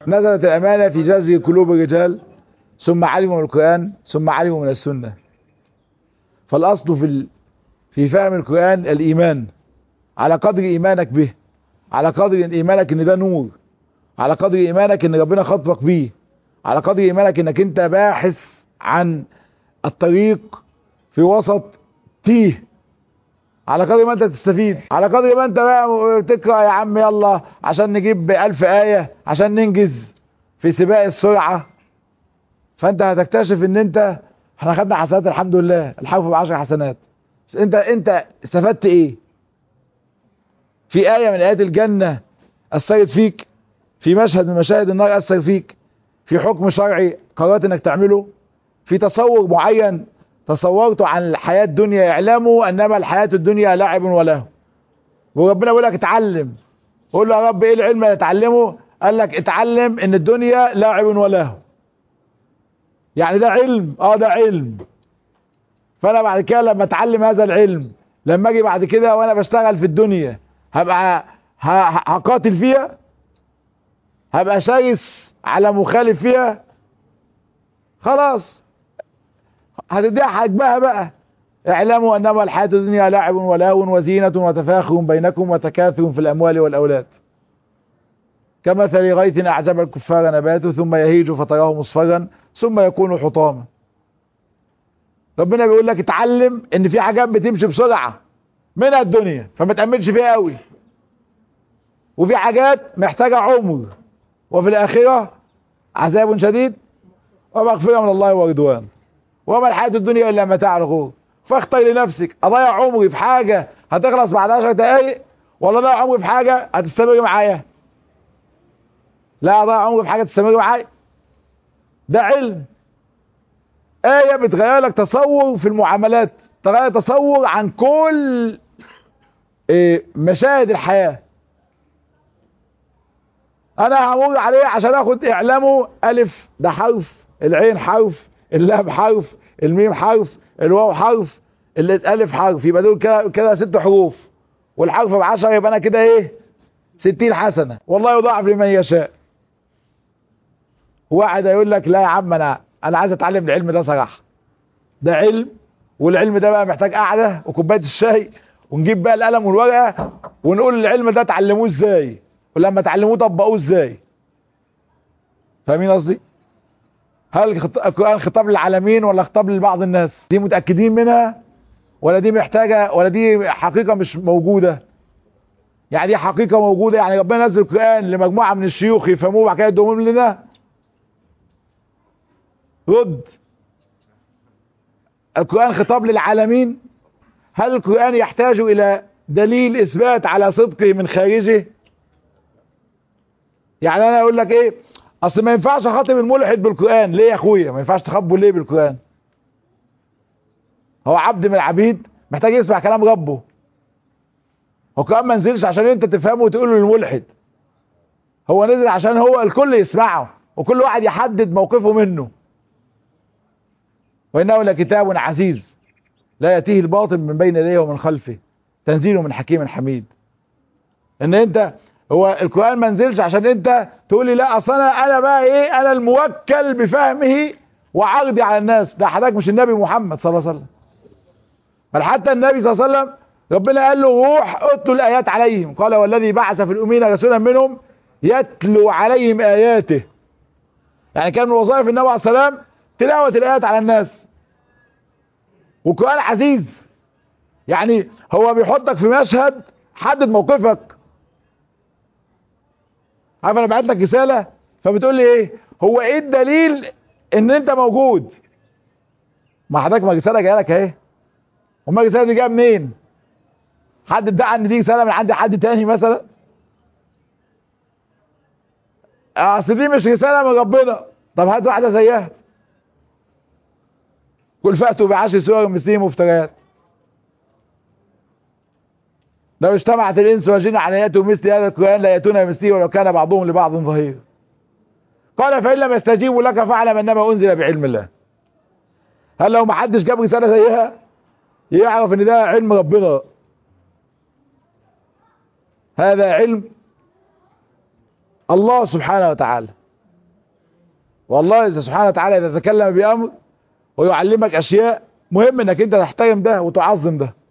نزلت الأمانة في جذر قلوب الرجال ثم علموا من القرآن ثم علموا من السنة فالأصل في ال... في فهم القرآن الإيمان على قدر إيمانك به على قدر إيمانك إن ده نور على قدر إيمانك إن ربنا خطبك بيه على قدر إيمانك إنك أنت باحث عن الطريق في وسط تيه على قدر ما انت تستفيد على قدر ما انت بقى تقرا يا عم يلا عشان نجيب ألف آية عشان ننجز في سباق السرعة فانت هتكتشف ان انت احنا خدنا حسنات الحمد لله الحرف بعشر حسنات انت انت استفدت ايه في آية من آيات الجنة أثرت فيك في مشهد من مشاهد النار أثر فيك في حكم شرعي قررت انك تعمله في تصور معين تصورته عن الحياة الدنيا اعلموا انما الحياة الدنيا لعب وله وربنا بيقول لك اتعلم قول له يا رب ايه العلم اللي اتعلمه قال لك اتعلم ان الدنيا لعب وله يعني ده علم اه ده علم فانا بعد كده لما اتعلم هذا العلم لما اجي بعد كده وانا بشتغل في الدنيا هبقى هقاتل فيها هبقى شايس على مخالف فيها خلاص هتديها حجمها بقى اعلموا انما الحياة الدنيا لعب ولهو وزينة وتفاخر بينكم وتكاثر في الاموال والاولاد كمثل غيث اعجب الكفار نباته ثم يهيج فتراه مصفرا ثم يكون حطاما ربنا بيقول لك اتعلم ان في حاجات بتمشي بسرعة منها الدنيا فما تأمنش فيها قوي وفي حاجات محتاجة عمر وفي الآخرة عذاب شديد ومغفرة من الله ورضوان وما الحياة الدنيا إلا متاع الغرور فاختر لنفسك أضيع عمري في حاجة هتخلص بعد 10 دقايق ولا أضيع عمري في حاجة هتستمر معايا لا أضيع عمري في حاجة تستمر معايا ده علم آية بتغير لك تصور في المعاملات تغير تصور عن كل مشاهد الحياة انا همر عليه عشان اخد اعلامه الف ده حرف العين حرف اللام حرف الميم حرف الواو حرف الالف حرف يبقى دول كده كده ست حروف والحرف ب 10 يبقى انا كده ايه 60 حسنه والله يضاعف لمن يشاء واحد هيقول لك لا يا عم انا انا عايز اتعلم العلم ده صراحه ده علم والعلم ده بقى محتاج قعده وكوبايه الشاي ونجيب بقى القلم والورقه ونقول العلم ده اتعلموه ازاي ولما تعلموه طبقوه ازاي فاهمين قصدي هل القرآن خطاب للعالمين ولا خطاب لبعض الناس دي متأكدين منها ولا دي محتاجة ولا دي حقيقة مش موجودة يعني دي حقيقة موجودة يعني ربنا نزل القرآن لمجموعة من الشيوخ يفهموه وبعد كده يدوهم لنا رد القرآن خطاب للعالمين هل القرآن يحتاج إلى دليل إثبات على صدقه من خارجه يعني انا اقول لك ايه اصل ما ينفعش اخاطب الملحد بالقران ليه يا اخويا ما ينفعش تخاطبه ليه بالقران هو عبد من العبيد محتاج يسمع كلام ربه هو القران ما نزلش عشان انت تفهمه وتقول له للملحد هو نزل عشان هو الكل يسمعه وكل واحد يحدد موقفه منه وانه لكتاب عزيز لا ياتيه الباطل من بين يديه ومن خلفه تنزيل من حكيم حميد ان انت هو القرآن ما نزلش عشان انت تقول لي لا اصل انا انا بقى ايه انا الموكل بفهمه وعرضي على الناس ده حضرتك مش النبي محمد صلى الله عليه وسلم بل حتى النبي صلى الله عليه وسلم ربنا قال له روح اتلو الايات عليهم قال والذي بعث في الامين رسولا منهم يتلو عليهم اياته يعني كان من وظائف النبي عليه السلام تلاوة الايات على الناس والقرآن عزيز يعني هو بيحطك في مشهد حدد موقفك عارف انا بعت لك رساله فبتقول لي ايه هو ايه الدليل ان انت موجود ما حضرتك ما رساله جايه لك اهي امال الرساله دي جايه منين حد ادعى ان دي رساله من عند حد تاني مثلا اصل دي مش رساله من ربنا طب هات واحده زيها قل فاتوا بعشر سور مثلهم مفتريات لو اجتمعت الانس والجن على ياتوا مثل هذا القران لا ياتون مثله ولو كان بعضهم لبعض ظهير قال فان لم يستجيبوا لك فاعلم انما انزل بعلم الله هل لو ما حدش جاب رساله زيها يعرف ان ده علم ربنا هذا علم الله سبحانه وتعالى والله إذا سبحانه وتعالى إذا تكلم بأمر ويعلمك أشياء مهم إنك أنت تحترم ده وتعظم ده